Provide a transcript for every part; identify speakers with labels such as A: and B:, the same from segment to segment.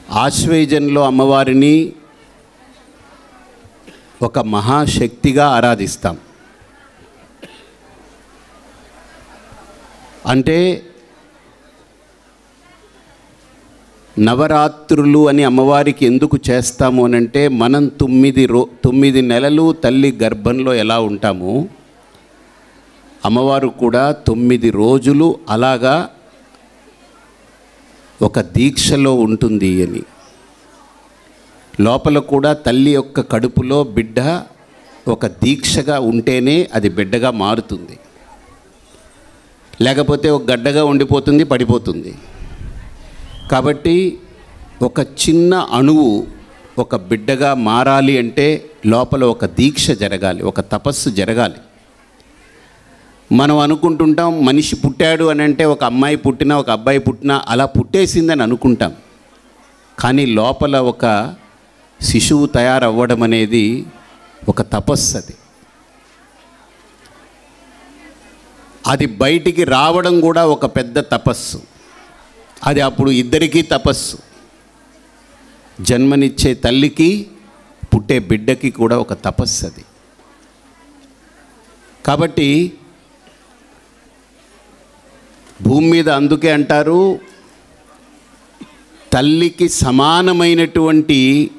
A: ఆశ్వేజన్లో అమ్మవారిని ఒక మహాశక్తిగా ఆరాధిస్తాం అంటే నవరాత్రులు అని అమ్మవారికి ఎందుకు చేస్తాము అని అంటే మనం తొమ్మిది రో తొమ్మిది నెలలు తల్లి గర్భంలో ఎలా ఉంటామో అమ్మవారు కూడా తొమ్మిది రోజులు అలాగా ఒక దీక్షలో ఉంటుంది అని లోపల కూడా తల్లి యొక్క కడుపులో బిడ్డ ఒక దీక్షగా ఉంటేనే అది బిడ్డగా మారుతుంది లేకపోతే ఒక గడ్డగా ఉండిపోతుంది పడిపోతుంది కాబట్టి ఒక చిన్న అణువు ఒక బిడ్డగా మారాలి అంటే లోపల ఒక దీక్ష జరగాలి ఒక తపస్సు జరగాలి మనం అనుకుంటుంటాం మనిషి పుట్టాడు అని అంటే ఒక అమ్మాయి పుట్టినా ఒక అబ్బాయి పుట్టినా అలా పుట్టేసిందని అనుకుంటాం కానీ లోపల ఒక శిశువు తయారవ్వడం అనేది ఒక తపస్సు అది అది బయటికి రావడం కూడా ఒక పెద్ద తపస్సు అది అప్పుడు ఇద్దరికీ తపస్సు జన్మనిచ్చే తల్లికి పుట్టే బిడ్డకి కూడా ఒక తపస్సు అది కాబట్టి భూమి మీద అందుకే అంటారు తల్లికి సమానమైనటువంటి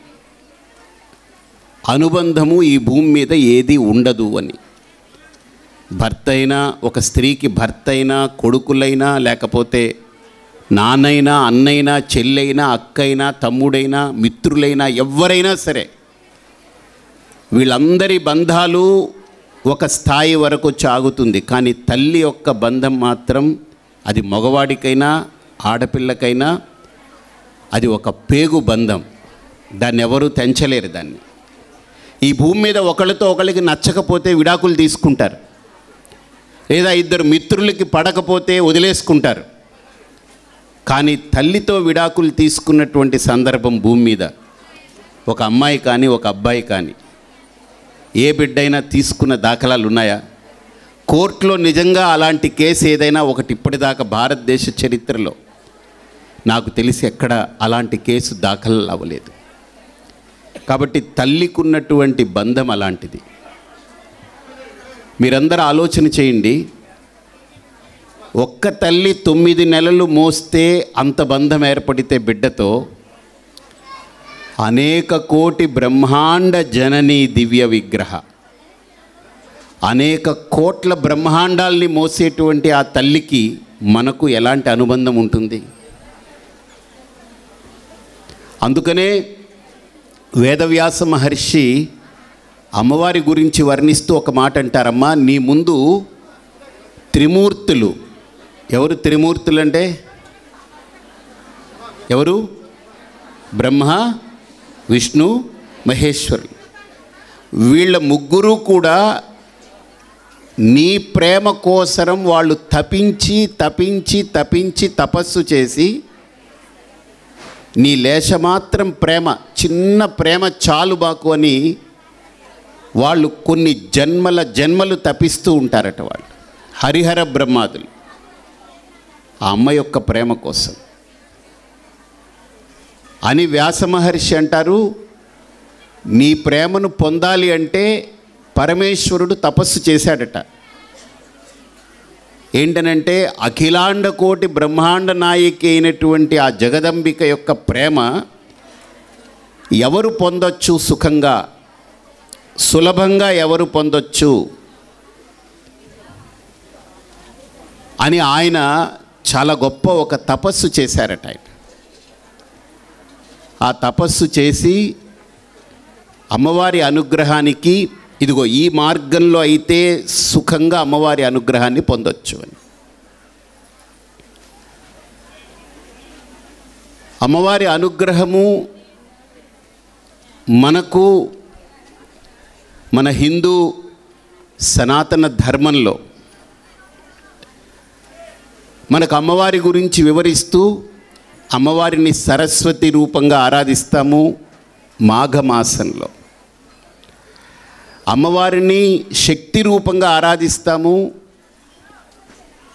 A: అనుబంధము ఈ భూమి మీద ఏది ఉండదు అని భర్త అయినా ఒక స్త్రీకి భర్త అయినా కొడుకులైనా లేకపోతే నాన్నైనా అన్నైనా చెల్లైనా అక్కైనా తమ్ముడైనా మిత్రులైనా ఎవరైనా సరే వీళ్ళందరి బంధాలు ఒక స్థాయి వరకు చాగుతుంది కానీ తల్లి యొక్క బంధం మాత్రం అది మగవాడికైనా ఆడపిల్లకైనా అది ఒక పేగు బంధం దాన్ని ఎవరు తెంచలేరు దాన్ని ఈ భూమి మీద ఒకళ్ళతో ఒకళ్ళకి నచ్చకపోతే విడాకులు తీసుకుంటారు లేదా ఇద్దరు మిత్రులకి పడకపోతే వదిలేసుకుంటారు కానీ తల్లితో విడాకులు తీసుకున్నటువంటి సందర్భం భూమి మీద ఒక అమ్మాయి కానీ ఒక అబ్బాయి కానీ ఏ బిడ్డైనా తీసుకున్న దాఖలాలు ఉన్నాయా కోర్టులో నిజంగా అలాంటి కేసు ఏదైనా ఒకటి ఇప్పటిదాకా భారతదేశ చరిత్రలో నాకు తెలిసి ఎక్కడ అలాంటి కేసు దాఖలు అవ్వలేదు కాబట్టి తల్లికి ఉన్నటువంటి బంధం అలాంటిది మీరందరూ ఆలోచన చేయండి ఒక్క తల్లి తొమ్మిది నెలలు మోస్తే అంత బంధం ఏర్పడితే బిడ్డతో అనేక కోటి బ్రహ్మాండ జనని దివ్య విగ్రహ అనేక కోట్ల బ్రహ్మాండాల్ని మోసేటువంటి ఆ తల్లికి మనకు ఎలాంటి అనుబంధం ఉంటుంది అందుకనే వేదవ్యాస మహర్షి అమ్మవారి గురించి వర్ణిస్తూ ఒక మాట అంటారమ్మా నీ ముందు త్రిమూర్తులు ఎవరు త్రిమూర్తులు అంటే ఎవరు బ్రహ్మ విష్ణు మహేశ్వరులు వీళ్ళ ముగ్గురు కూడా నీ ప్రేమ కోసరం వాళ్ళు తపించి తపించి తపించి తపస్సు చేసి నీ లేశమాత్రం ప్రేమ చిన్న ప్రేమ చాలు బాకు అని వాళ్ళు కొన్ని జన్మల జన్మలు తపిస్తూ ఉంటారట వాళ్ళు హరిహర బ్రహ్మాదులు ఆ అమ్మ యొక్క ప్రేమ కోసం అని వ్యాస మహర్షి అంటారు నీ ప్రేమను పొందాలి అంటే పరమేశ్వరుడు తపస్సు చేశాడట ఏంటనంటే అఖిలాండ కోటి బ్రహ్మాండ నాయకి అయినటువంటి ఆ జగదంబిక యొక్క ప్రేమ ఎవరు పొందొచ్చు సుఖంగా సులభంగా ఎవరు పొందొచ్చు అని ఆయన చాలా గొప్ప ఒక తపస్సు చేశారట ఆయన ఆ తపస్సు చేసి అమ్మవారి అనుగ్రహానికి ఇదిగో ఈ మార్గంలో అయితే సుఖంగా అమ్మవారి అనుగ్రహాన్ని పొందొచ్చు అని అమ్మవారి అనుగ్రహము మనకు మన హిందూ సనాతన ధర్మంలో మనకు అమ్మవారి గురించి వివరిస్తూ అమ్మవారిని సరస్వతి రూపంగా ఆరాధిస్తాము మాఘమాసంలో అమ్మవారిని శక్తి రూపంగా ఆరాధిస్తాము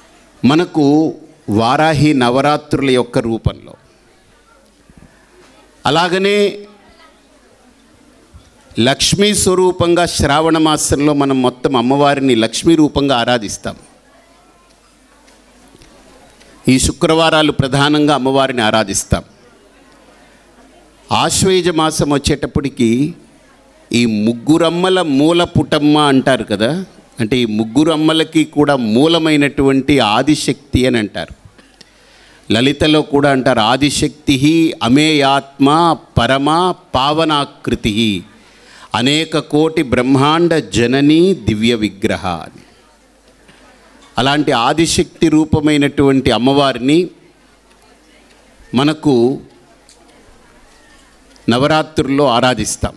A: మనకు వారాహి నవరాత్రుల యొక్క రూపంలో అలాగనే లక్ష్మీ స్వరూపంగా శ్రావణ మాసంలో మనం మొత్తం అమ్మవారిని లక్ష్మీ రూపంగా ఆరాధిస్తాం ఈ శుక్రవారాలు ప్రధానంగా అమ్మవారిని ఆరాధిస్తాం ఆశ్వయుజ మాసం వచ్చేటప్పటికి ఈ ముగ్గురమ్మల మూల పుటమ్మ అంటారు కదా అంటే ఈ ముగ్గురు అమ్మలకి కూడా మూలమైనటువంటి ఆదిశక్తి అని అంటారు లలితలో కూడా అంటారు ఆదిశక్తి అమేయాత్మ పరమ పావనాకృతి అనేక కోటి బ్రహ్మాండ జనని దివ్య విగ్రహ అని అలాంటి ఆదిశక్తి రూపమైనటువంటి అమ్మవారిని మనకు నవరాత్రుల్లో ఆరాధిస్తాం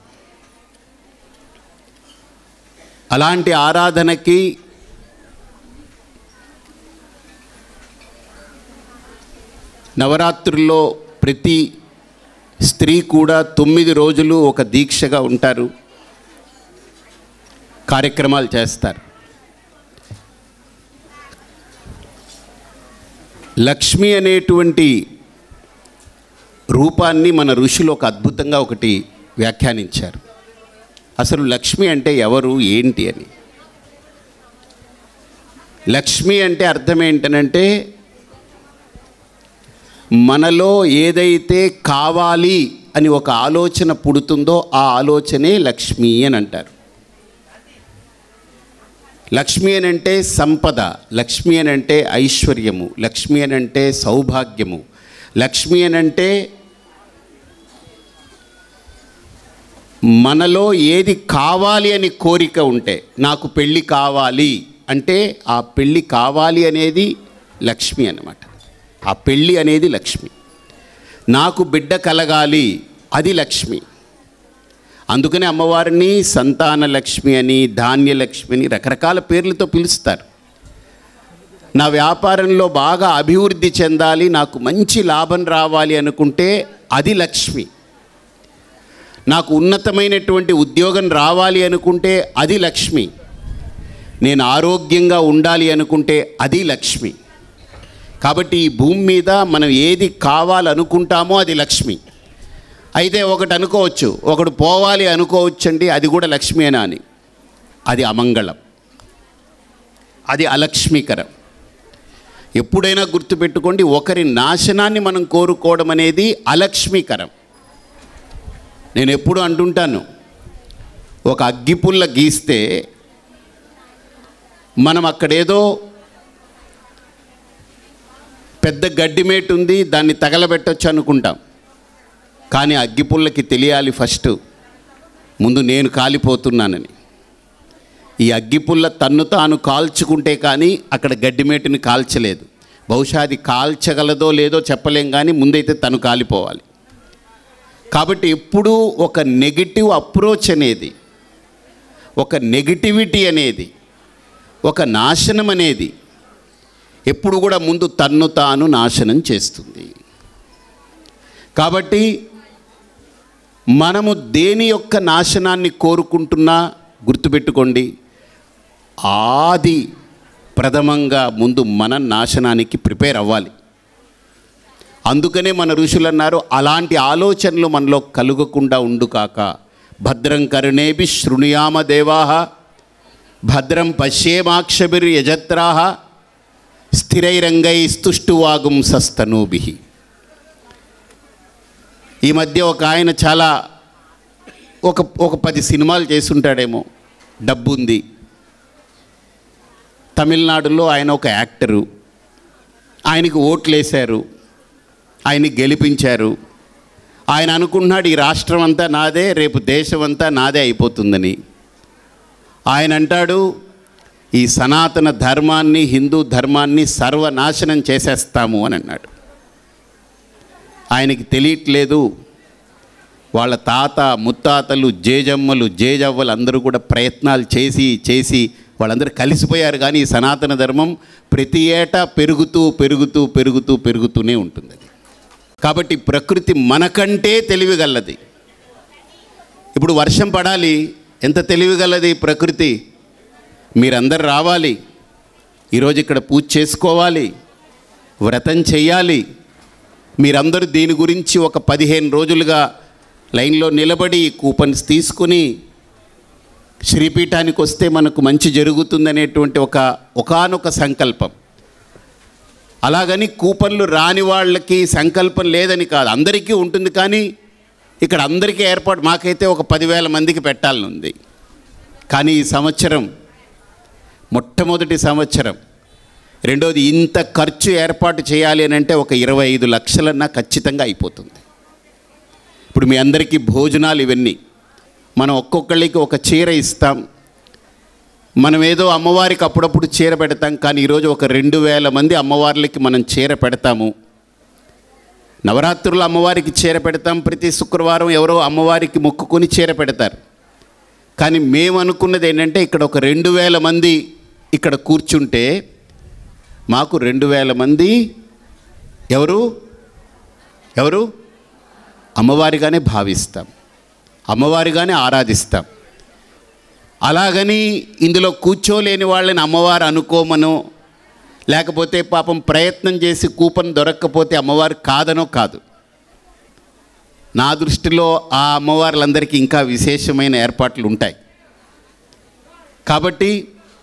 A: అలాంటి ఆరాధనకి నవరాత్రుల్లో ప్రతి స్త్రీ కూడా తొమ్మిది రోజులు ఒక దీక్షగా ఉంటారు కార్యక్రమాలు చేస్తారు లక్ష్మి అనేటువంటి రూపాన్ని మన ఋషులు ఒక అద్భుతంగా ఒకటి వ్యాఖ్యానించారు అసలు లక్ష్మి అంటే ఎవరు ఏంటి అని లక్ష్మి అంటే అర్థం ఏంటనంటే మనలో ఏదైతే కావాలి అని ఒక ఆలోచన పుడుతుందో ఆ ఆలోచనే లక్ష్మి అని అంటారు లక్ష్మి అని అంటే సంపద లక్ష్మి అని అంటే ఐశ్వర్యము లక్ష్మి అని అంటే సౌభాగ్యము లక్ష్మి అని అంటే మనలో ఏది కావాలి అని కోరిక ఉంటే నాకు పెళ్ళి కావాలి అంటే ఆ పెళ్ళి కావాలి అనేది లక్ష్మి అన్నమాట ఆ పెళ్ళి అనేది లక్ష్మి నాకు బిడ్డ కలగాలి అది లక్ష్మి అందుకనే అమ్మవారిని సంతాన లక్ష్మి అని ధాన్యలక్ష్మి అని రకరకాల పేర్లతో పిలుస్తారు నా వ్యాపారంలో బాగా అభివృద్ధి చెందాలి నాకు మంచి లాభం రావాలి అనుకుంటే అది లక్ష్మి నాకు ఉన్నతమైనటువంటి ఉద్యోగం రావాలి అనుకుంటే అది లక్ష్మి నేను ఆరోగ్యంగా ఉండాలి అనుకుంటే అది లక్ష్మి కాబట్టి ఈ భూమి మీద మనం ఏది కావాలనుకుంటామో అది లక్ష్మి అయితే ఒకటి అనుకోవచ్చు ఒకడు పోవాలి అనుకోవచ్చండి అది కూడా లక్ష్మీనా అని అది అమంగళం అది అలక్ష్మీకరం ఎప్పుడైనా గుర్తుపెట్టుకోండి ఒకరి నాశనాన్ని మనం కోరుకోవడం అనేది అలక్ష్మీకరం నేను ఎప్పుడు అంటుంటాను ఒక అగ్గిపుల్ల గీస్తే మనం అక్కడేదో పెద్ద గడ్డి మేటు ఉంది దాన్ని తగలబెట్టొచ్చు అనుకుంటాం కానీ అగ్గిపుల్లకి తెలియాలి ఫస్ట్ ముందు నేను కాలిపోతున్నానని ఈ అగ్గిపుల్ల తన్ను తాను కాల్చుకుంటే కానీ అక్కడ గడ్డిమేటుని కాల్చలేదు బహుశా అది కాల్చగలదో లేదో చెప్పలేం కానీ ముందైతే తను కాలిపోవాలి కాబట్టి ఎప్పుడూ ఒక నెగిటివ్ అప్రోచ్ అనేది ఒక నెగిటివిటీ అనేది ఒక నాశనం అనేది ఎప్పుడు కూడా ముందు తన్ను తాను నాశనం చేస్తుంది కాబట్టి మనము దేని యొక్క నాశనాన్ని కోరుకుంటున్నా గుర్తుపెట్టుకోండి ఆది ప్రథమంగా ముందు మన నాశనానికి ప్రిపేర్ అవ్వాలి అందుకనే మన ఋషులు అన్నారు అలాంటి ఆలోచనలు మనలో కలుగకుండా ఉండు కాక భద్రం కరుణేభి శృణుయామ దేవాహ భద్రం పశ్యేమాక్షభిర్ యజత్రాహ స్థిరైరంగై స్తుష్టువాగుం సస్తనూభి ఈ మధ్య ఒక ఆయన చాలా ఒక ఒక పది సినిమాలు చేసుంటాడేమో డబ్బు ఉంది తమిళనాడులో ఆయన ఒక యాక్టరు ఆయనకి ఓట్లు వేశారు ఆయన్ని గెలిపించారు ఆయన అనుకుంటున్నాడు ఈ రాష్ట్రం అంతా నాదే రేపు దేశం అంతా నాదే అయిపోతుందని ఆయన అంటాడు ఈ సనాతన ధర్మాన్ని హిందూ ధర్మాన్ని సర్వనాశనం చేసేస్తాము అని అన్నాడు ఆయనకి తెలియట్లేదు వాళ్ళ తాత ముత్తాతలు జేజమ్మలు జేజవ్వలు అందరూ కూడా ప్రయత్నాలు చేసి చేసి వాళ్ళందరూ కలిసిపోయారు కానీ ఈ సనాతన ధర్మం ప్రతి ఏటా పెరుగుతూ పెరుగుతూ పెరుగుతూ పెరుగుతూనే ఉంటుంది అది కాబట్టి ప్రకృతి మనకంటే తెలివిగలది ఇప్పుడు వర్షం పడాలి ఎంత తెలివిగలది ప్రకృతి మీరందరు రావాలి ఈరోజు ఇక్కడ పూజ చేసుకోవాలి వ్రతం చెయ్యాలి మీరందరూ దీని గురించి ఒక పదిహేను రోజులుగా లైన్లో నిలబడి కూపన్స్ తీసుకుని శ్రీపీఠానికి వస్తే మనకు మంచి జరుగుతుందనేటువంటి ఒక ఒకానొక సంకల్పం అలాగని కూపన్లు రాని వాళ్ళకి సంకల్పం లేదని కాదు అందరికీ ఉంటుంది కానీ ఇక్కడ అందరికీ ఏర్పాటు మాకైతే ఒక పదివేల మందికి పెట్టాలని ఉంది కానీ ఈ సంవత్సరం మొట్టమొదటి సంవత్సరం రెండోది ఇంత ఖర్చు ఏర్పాటు చేయాలి అని అంటే ఒక ఇరవై ఐదు లక్షలన్నా ఖచ్చితంగా అయిపోతుంది ఇప్పుడు మీ అందరికీ భోజనాలు ఇవన్నీ మనం ఒక్కొక్కళ్ళకి ఒక చీర ఇస్తాం మనం ఏదో అమ్మవారికి అప్పుడప్పుడు చీర పెడతాం కానీ ఈరోజు ఒక రెండు వేల మంది అమ్మవార్లకి మనం చీర పెడతాము నవరాత్రులు అమ్మవారికి చీర పెడతాం ప్రతి శుక్రవారం ఎవరో అమ్మవారికి మొక్కుకొని చీర పెడతారు కానీ మేము అనుకున్నది ఏంటంటే ఇక్కడ ఒక రెండు వేల మంది ఇక్కడ కూర్చుంటే మాకు రెండు వేల మంది ఎవరు ఎవరు అమ్మవారిగానే భావిస్తాం అమ్మవారిగానే ఆరాధిస్తాం అలాగని ఇందులో కూర్చోలేని వాళ్ళని అమ్మవారు అనుకోమనో లేకపోతే పాపం ప్రయత్నం చేసి కూపన్ దొరక్కపోతే అమ్మవారు కాదనో కాదు నా దృష్టిలో ఆ అమ్మవార్లందరికీ ఇంకా విశేషమైన ఏర్పాట్లు ఉంటాయి కాబట్టి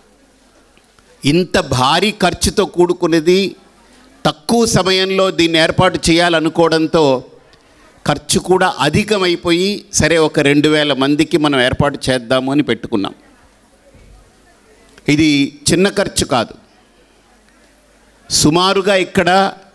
A: ఇంత భారీ ఖర్చుతో కూడుకున్నది తక్కువ సమయంలో దీన్ని ఏర్పాటు చేయాలనుకోవడంతో ఖర్చు కూడా అధికమైపోయి సరే ఒక రెండు వేల మందికి మనం ఏర్పాటు చేద్దాము అని పెట్టుకున్నాం ఇది చిన్న ఖర్చు కాదు సుమారుగా ఇక్కడ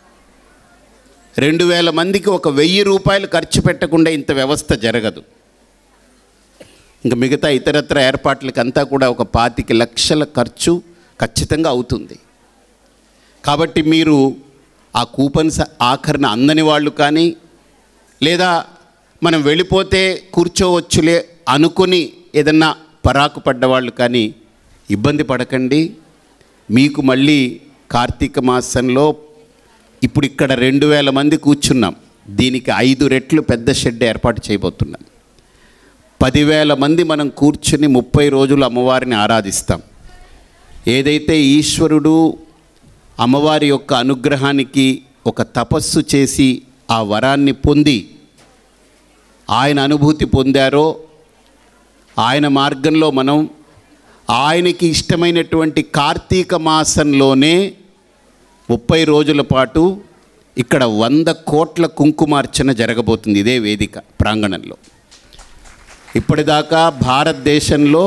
A: రెండు వేల మందికి ఒక వెయ్యి రూపాయలు ఖర్చు పెట్టకుండా ఇంత వ్యవస్థ జరగదు ఇంకా మిగతా ఇతరత్ర ఏర్పాట్లకంతా కూడా ఒక పాతిక లక్షల ఖర్చు ఖచ్చితంగా అవుతుంది కాబట్టి మీరు ఆ కూపన్స్ ఆఖరిన అందని వాళ్ళు కానీ లేదా మనం వెళ్ళిపోతే కూర్చోవచ్చులే అనుకుని ఏదన్నా పరాకు పడ్డవాళ్ళు కానీ ఇబ్బంది పడకండి మీకు మళ్ళీ కార్తీక మాసంలో ఇప్పుడు ఇక్కడ రెండు వేల మంది కూర్చున్నాం దీనికి ఐదు రెట్లు పెద్ద షెడ్ ఏర్పాటు చేయబోతున్నాం పదివేల మంది మనం కూర్చుని ముప్పై రోజులు అమ్మవారిని ఆరాధిస్తాం ఏదైతే ఈశ్వరుడు అమ్మవారి యొక్క అనుగ్రహానికి ఒక తపస్సు చేసి ఆ వరాన్ని పొంది ఆయన అనుభూతి పొందారో ఆయన మార్గంలో మనం ఆయనకి ఇష్టమైనటువంటి కార్తీక మాసంలోనే ముప్పై రోజుల పాటు ఇక్కడ వంద కోట్ల కుంకుమార్చన జరగబోతుంది ఇదే వేదిక ప్రాంగణంలో ఇప్పటిదాకా భారతదేశంలో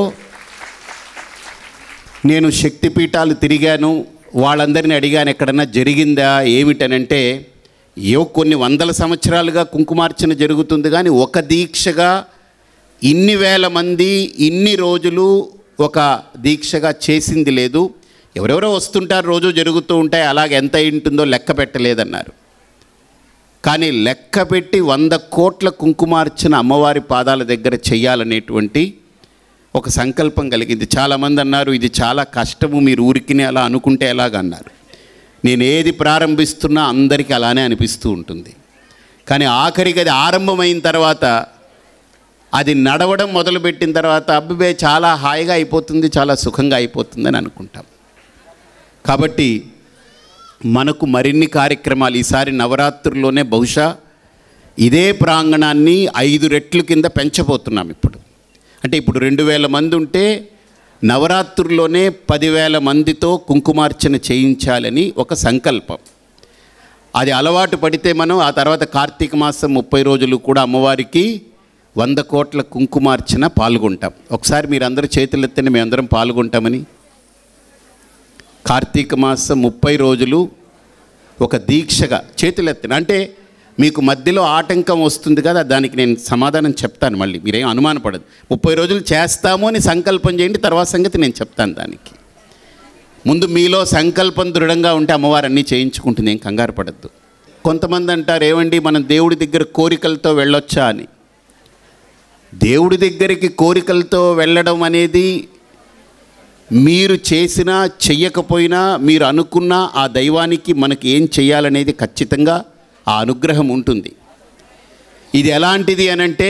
A: నేను శక్తిపీఠాలు తిరిగాను వాళ్ళందరిని అడిగాను ఎక్కడన్నా జరిగిందా ఏమిటనంటే ఏవో కొన్ని వందల సంవత్సరాలుగా కుంకుమార్చన జరుగుతుంది కానీ ఒక దీక్షగా ఇన్ని వేల మంది ఇన్ని రోజులు ఒక దీక్షగా చేసింది లేదు ఎవరెవరో వస్తుంటారు రోజు జరుగుతూ ఉంటాయి అలాగే ఎంత ఉంటుందో లెక్క పెట్టలేదన్నారు కానీ లెక్క పెట్టి వంద కోట్ల కుంకుమార్చన అమ్మవారి పాదాల దగ్గర చెయ్యాలనేటువంటి ఒక సంకల్పం కలిగింది చాలామంది అన్నారు ఇది చాలా కష్టము మీరు ఊరికినే అలా అనుకుంటే ఎలాగన్నారు నేను ఏది ప్రారంభిస్తున్నా అందరికీ అలానే అనిపిస్తూ ఉంటుంది కానీ ఆఖరికి అది ఆరంభమైన తర్వాత అది నడవడం మొదలుపెట్టిన తర్వాత అబ్బిబే చాలా హాయిగా అయిపోతుంది చాలా సుఖంగా అయిపోతుందని అనుకుంటాం కాబట్టి మనకు మరిన్ని కార్యక్రమాలు ఈసారి నవరాత్రుల్లోనే బహుశా ఇదే ప్రాంగణాన్ని ఐదు రెట్లు కింద పెంచబోతున్నాం ఇప్పుడు అంటే ఇప్పుడు రెండు వేల మంది ఉంటే నవరాత్రుల్లోనే పదివేల మందితో కుంకుమార్చన చేయించాలని ఒక సంకల్పం అది అలవాటు పడితే మనం ఆ తర్వాత కార్తీక మాసం ముప్పై రోజులు కూడా అమ్మవారికి వంద కోట్ల కుంకుమార్చన పాల్గొంటాం ఒకసారి మీరందరూ చేతులెత్తని మేమందరం పాల్గొంటామని కార్తీక మాసం ముప్పై రోజులు ఒక దీక్షగా చేతులెత్తిన అంటే మీకు మధ్యలో ఆటంకం వస్తుంది కదా దానికి నేను సమాధానం చెప్తాను మళ్ళీ మీరేం అనుమానపడదు ముప్పై రోజులు చేస్తాము అని సంకల్పం చేయండి తర్వాత సంగతి నేను చెప్తాను దానికి ముందు మీలో సంకల్పం దృఢంగా ఉంటే అమ్మవారు అన్నీ చేయించుకుంటుంది ఏం కంగారు పడద్దు కొంతమంది అంటారు ఏమండి మనం దేవుడి దగ్గర కోరికలతో వెళ్ళొచ్చా అని దేవుడి దగ్గరికి కోరికలతో వెళ్ళడం అనేది మీరు చేసినా చెయ్యకపోయినా మీరు అనుకున్న ఆ దైవానికి మనకి ఏం చేయాలనేది ఖచ్చితంగా ఆ అనుగ్రహం ఉంటుంది ఇది ఎలాంటిది అనంటే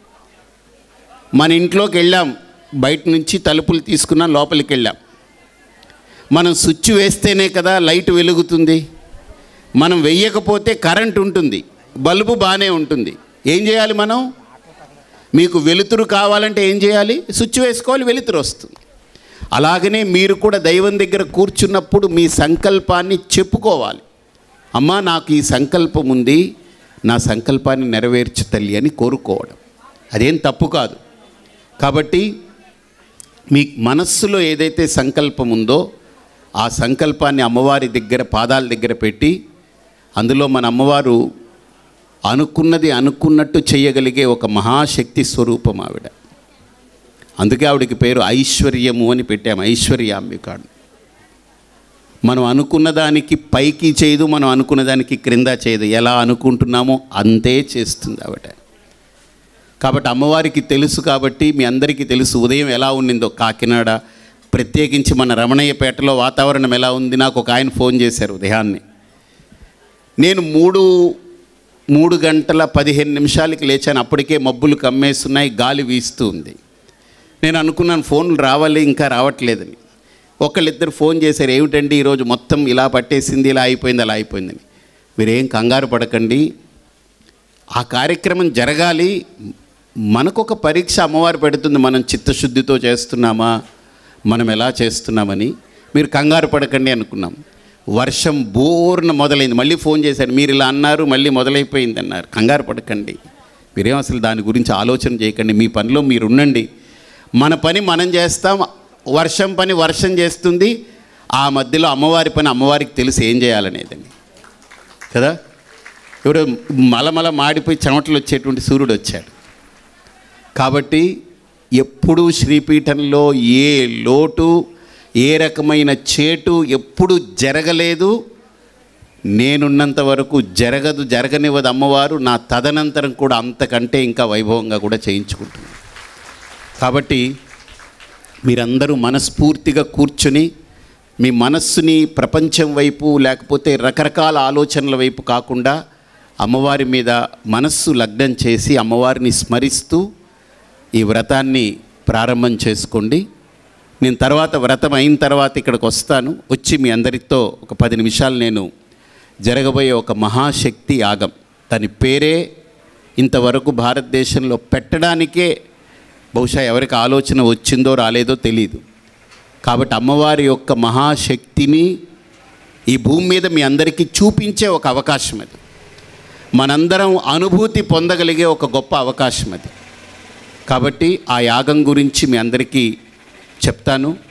A: మన ఇంట్లోకి వెళ్ళాం బయట నుంచి తలుపులు తీసుకున్నాం లోపలికి వెళ్ళాం మనం స్విచ్ వేస్తేనే కదా లైట్ వెలుగుతుంది మనం వెయ్యకపోతే కరెంట్ ఉంటుంది బల్బు బాగానే ఉంటుంది ఏం చేయాలి మనం మీకు వెలుతురు కావాలంటే ఏం చేయాలి స్విచ్ వేసుకోవాలి వెలుతురు వస్తుంది అలాగనే మీరు కూడా దైవం దగ్గర కూర్చున్నప్పుడు మీ సంకల్పాన్ని చెప్పుకోవాలి అమ్మా నాకు ఈ సంకల్పం ఉంది నా సంకల్పాన్ని నెరవేర్చు తల్లి అని కోరుకోవడం అదేం తప్పు కాదు కాబట్టి మీ మనస్సులో ఏదైతే సంకల్పం ఉందో ఆ సంకల్పాన్ని అమ్మవారి దగ్గర పాదాల దగ్గర పెట్టి అందులో మన అమ్మవారు అనుకున్నది అనుకున్నట్టు చేయగలిగే ఒక మహాశక్తి స్వరూపం ఆవిడ అందుకే ఆవిడకి పేరు ఐశ్వర్యము అని పెట్టాము ఐశ్వర్యాంబికాడు మనం అనుకున్న దానికి పైకి చేయదు మనం అనుకున్న దానికి క్రింద చేయదు ఎలా అనుకుంటున్నామో అంతే చేస్తుంది ఆవిడ కాబట్టి అమ్మవారికి తెలుసు కాబట్టి మీ అందరికీ తెలుసు ఉదయం ఎలా ఉండిందో కాకినాడ ప్రత్యేకించి మన రమణయ్యపేటలో వాతావరణం ఎలా ఉంది నాకు ఒక ఆయన ఫోన్ చేశారు ఉదయాన్నే నేను మూడు మూడు గంటల పదిహేను నిమిషాలకి లేచాను అప్పటికే మబ్బులు కమ్మేస్తున్నాయి గాలి వీస్తూ ఉంది నేను అనుకున్నాను ఫోన్లు రావాలి ఇంకా రావట్లేదని ఒకళ్ళిద్దరు ఫోన్ చేశారు ఏమిటండి ఈరోజు మొత్తం ఇలా పట్టేసింది ఇలా అయిపోయింది అలా అయిపోయిందని మీరేం కంగారు పడకండి ఆ కార్యక్రమం జరగాలి మనకొక పరీక్ష అమ్మవారు పెడుతుంది మనం చిత్తశుద్ధితో చేస్తున్నామా మనం ఎలా చేస్తున్నామని మీరు కంగారు పడకండి అనుకున్నాం వర్షం బోర్న మొదలైంది మళ్ళీ ఫోన్ చేశారు మీరు ఇలా అన్నారు మళ్ళీ మొదలైపోయింది అన్నారు కంగారు పడకండి మీరేం అసలు దాని గురించి ఆలోచన చేయకండి మీ పనిలో మీరు ఉండండి మన పని మనం చేస్తాం వర్షం పని వర్షం చేస్తుంది ఆ మధ్యలో అమ్మవారి పని అమ్మవారికి తెలిసి ఏం చేయాలనేదండి కదా ఇప్పుడు మలమల మాడిపోయి చెమటలు వచ్చేటువంటి సూర్యుడు వచ్చాడు కాబట్టి ఎప్పుడూ శ్రీపీఠంలో ఏ లోటు ఏ రకమైన చేటు ఎప్పుడు జరగలేదు నేనున్నంత వరకు జరగదు జరగనివ్వదు అమ్మవారు నా తదనంతరం కూడా అంతకంటే ఇంకా వైభవంగా కూడా చేయించుకుంటుంది కాబట్టి మీరందరూ మనస్ఫూర్తిగా కూర్చుని మీ మనస్సుని ప్రపంచం వైపు లేకపోతే రకరకాల ఆలోచనల వైపు కాకుండా అమ్మవారి మీద మనస్సు లగ్నం చేసి అమ్మవారిని స్మరిస్తూ ఈ వ్రతాన్ని ప్రారంభం చేసుకోండి నేను తర్వాత వ్రతం అయిన తర్వాత ఇక్కడికి వస్తాను వచ్చి మీ అందరితో ఒక పది నిమిషాలు నేను జరగబోయే ఒక మహాశక్తి యాగం దాని పేరే ఇంతవరకు భారతదేశంలో పెట్టడానికే బహుశా ఎవరికి ఆలోచన వచ్చిందో రాలేదో తెలియదు కాబట్టి అమ్మవారి యొక్క మహాశక్తిని ఈ భూమి మీద మీ అందరికీ చూపించే ఒక అవకాశం అది మనందరం అనుభూతి పొందగలిగే ఒక గొప్ప అవకాశం అది కాబట్టి ఆ యాగం గురించి మీ అందరికీ చెప్తాను